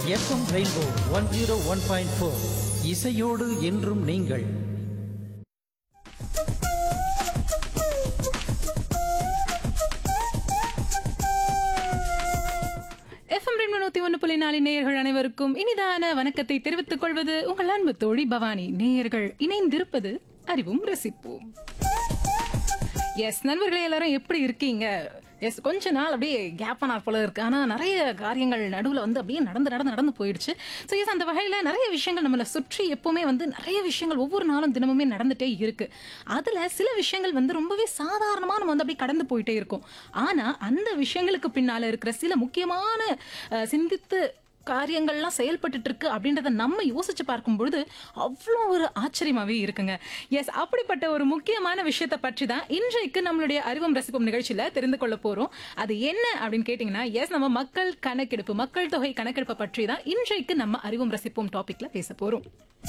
FM rainbow one zero one point four இசையோடு என்றும் நீங்கள் எஃப்எம் ரெண்டு நூத்தி ஒன்று புள்ளி நாலு நேயர்கள் அனைவருக்கும் இனிதான வணக்கத்தை தெரிவித்துக் கொள்வது உங்கள் அன்பு தோழி பவானி நேயர்கள் இணைந்திருப்பது அறிவும் ரசிப்போம் எஸ் நண்பர்களே எல்லாரும் எப்படி இருக்கீங்க எஸ் கொஞ்ச நாள் அப்படியே கேப் ஆனார் போல இருக்கு ஆனால் நிறைய காரியங்கள் நடுவில் வந்து அப்படியே நடந்து நடந்து நடந்து போயிடுச்சு ஸோ எஸ் அந்த வகையில் நிறைய விஷயங்கள் நம்மளை சுற்றி எப்பவுமே வந்து நிறைய விஷயங்கள் ஒவ்வொரு நாளும் தினமுமே நடந்துட்டே இருக்கு அதில் சில விஷயங்கள் வந்து ரொம்பவே சாதாரணமாக நம்ம வந்து அப்படியே கடந்து போயிட்டே இருக்கோம் ஆனால் அந்த விஷயங்களுக்கு பின்னால் இருக்கிற சில முக்கியமான அஹ், சிந்தித்து காரியங்கள்லாம் செயல்பட்டுட்டு இருக்கு அப்படின்றத நம்ம யோசிச்சு பார்க்கும் பொழுது அவ்வளோ ஒரு ஆச்சரியமாவே இருக்குங்க எஸ் அப்படிப்பட்ட ஒரு முக்கியமான விஷயத்தை பற்றி தான் இன்றைக்கு நம்மளுடைய அறிவம் ரசிப்போம் நிகழ்ச்சியில தெரிந்து கொள்ள போறோம் அது என்ன அப்படின்னு கேட்டிங்கன்னா எஸ் நம்ம மக்கள் கணக்கெடுப்பு மக்கள் தொகை கணக்கெடுப்பை பற்றி தான் இன்றைக்கு நம்ம அறிவும் ரசிப்போம் டாபிக்ல பேச போறோம்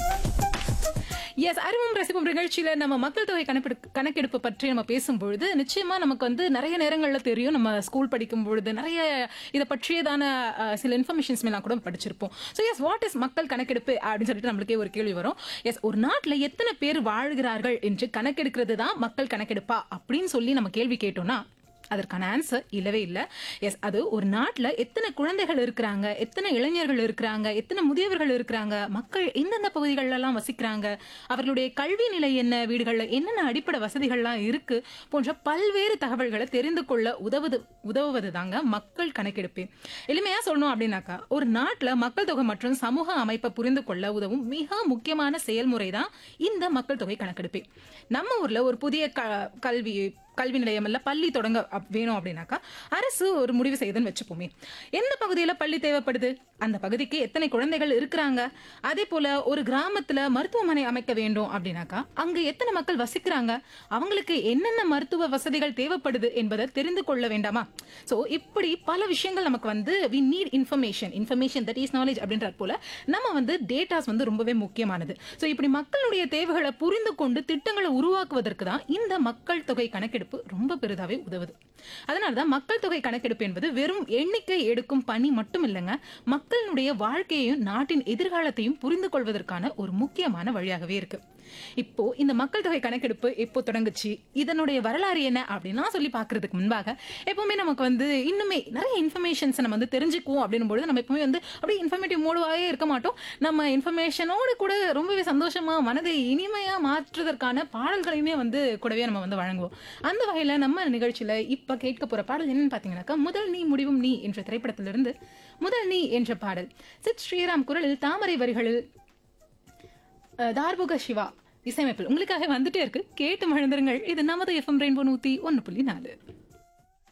எஸ் அறிவும் ரசிப்பும் நிகழ்ச்சியில நம்ம மக்கள் தொகை கணக்கெடுப்பு கணக்கெடுப்பு பற்றி நம்ம பேசும்பொழுது நிச்சயமா நமக்கு வந்து நிறைய நேரங்கள்ல தெரியும் நம்ம ஸ்கூல் படிக்கும் பொழுது நிறைய இதை பற்றியதான அஹ், சில இன்ஃபர்மேஷன்ஸ் எல்லாம் கூட படிச்சிருப்போம் ஸோ எஸ் வாட் இஸ் மக்கள் கணக்கெடுப்பு அப்படின்னு சொல்லிட்டு நம்மளுக்கே ஒரு கேள்வி வரும் எஸ் ஒரு நாட்டில் எத்தனை பேர் வாழ்கிறார்கள் என்று கணக்கெடுக்கிறது தான் மக்கள் கணக்கெடுப்பா அப்படின்னு சொல்லி நம்ம கேள்வி கேட்டோம்னா அதற்கான ஆன்சர் இல்லவே இல்லை எஸ் அது ஒரு நாட்டில் எத்தனை குழந்தைகள் இருக்கிறாங்க எத்தனை இளைஞர்கள் இருக்கிறாங்க எத்தனை முதியவர்கள் இருக்கிறாங்க மக்கள் எந்தெந்த பகுதிகளெல்லாம் வசிக்கிறாங்க அவர்களுடைய கல்வி நிலை என்ன வீடுகளில் என்னென்ன அடிப்படை வசதிகள்லாம் இருக்கு போன்ற பல்வேறு தகவல்களை தெரிந்து கொள்ள உதவுது உதவுவது தாங்க மக்கள் கணக்கெடுப்பு எளிமையா சொல்லணும் அப்படின்னாக்கா ஒரு நாட்டில் மக்கள் தொகை மற்றும் சமூக அமைப்பை புரிந்து கொள்ள உதவும் மிக முக்கியமான செயல்முறை தான் இந்த மக்கள் தொகை கணக்கெடுப்பு நம்ம ஊர்ல ஒரு புதிய க கல்வி கல்வி நிலையம் இல்ல பள்ளி தொடங்க அப்- வேணும் அப்படின்னாக்கா அரசு ஒரு முடிவு செய்யுதுன்னு வச்சுப்போமே எந்த பகுதியில பள்ளி தேவைப்படுது அந்த பகுதிக்கு எத்தனை குழந்தைகள் இருக்கிறாங்க அதே போல ஒரு கிராமத்துல மருத்துவமனை அமைக்க வேண்டும் அப்படின்னாக்கா அங்க எத்தனை மக்கள் வசிக்கிறாங்க அவங்களுக்கு என்னென்ன மருத்துவ வசதிகள் தேவைப்படுது என்பதை தெரிந்து கொள்ள வேண்டாமா சோ இப்படி பல விஷயங்கள் நமக்கு வந்து we need information information that is knowledge அப்படின்றது போல நம்ம வந்து டேட்டாஸ் வந்து ரொம்பவே முக்கியமானது ஸோ இப்படி மக்களுடைய தேவைகளை புரிந்து கொண்டு திட்டங்களை உருவாக்குவதற்கு தான் இந்த மக்கள் தொகை கணக்கெடுப்பு ரொம்ப பெரிதாவே உதவுது அதனால தான் மக்கள் தொகை கணக்கெடுப்பு என்பது வெறும் எண்ணிக்கை எடுக்கும் பணி மட்டும் இல்லைங்க மக்களுடைய வாழ்க்கையையும் நாட்டின் எதிர்காலத்தையும் புரிந்து கொள்வதற்கான ஒரு முக்கியமான வழியாகவே இருக்கு இப்போ இந்த மக்கள் தொகை கணக்கெடுப்பு எப்போ தொடங்குச்சு இதனுடைய வரலாறு என்ன அப்படின்னா சொல்லி பார்க்கறதுக்கு முன்பாக எப்பவுமே நமக்கு வந்து இன்னுமே நிறைய இன்ஃபர்மேஷன்ஸ் நம்ம வந்து தெரிஞ்சுக்குவோம் அப்படின்னும் பொழுது நம்ம எப்பவுமே வந்து அப்படியே இன்ஃபர்மேட்டிவ் மோடுவாகவே இருக்க மாட்டோம் நம்ம இன்ஃபர்மேஷனோடு கூட ரொம்பவே சந்தோஷமா மனதை இனிமையா மாற்றுவதற்கான பாடல்களையுமே வந்து கூடவே நம்ம வந்து வழங்குவோம் அந்த வகையில நம்ம நிகழ்ச்சியில இப்ப கேட்க போற பாடல் என்னன்னு பாத்தீங்கன்னாக்கா முதல் நீ முடிவும் நீ என்ற திரைப்படத்திலிருந்து முதல் நீ என்ற பாடல் சித் ஸ்ரீராம் குரலில் தாமரை வரிகளில் அஹ், தார்புக சிவா இசையமைப்பில் உங்களுக்காக வந்துட்டே இருக்கு கேட்டு மழந்துருங்கள் இது நமது எஃப்எம் ரெயின்போ நூத்தி ஒன்னு புள்ளி நாலு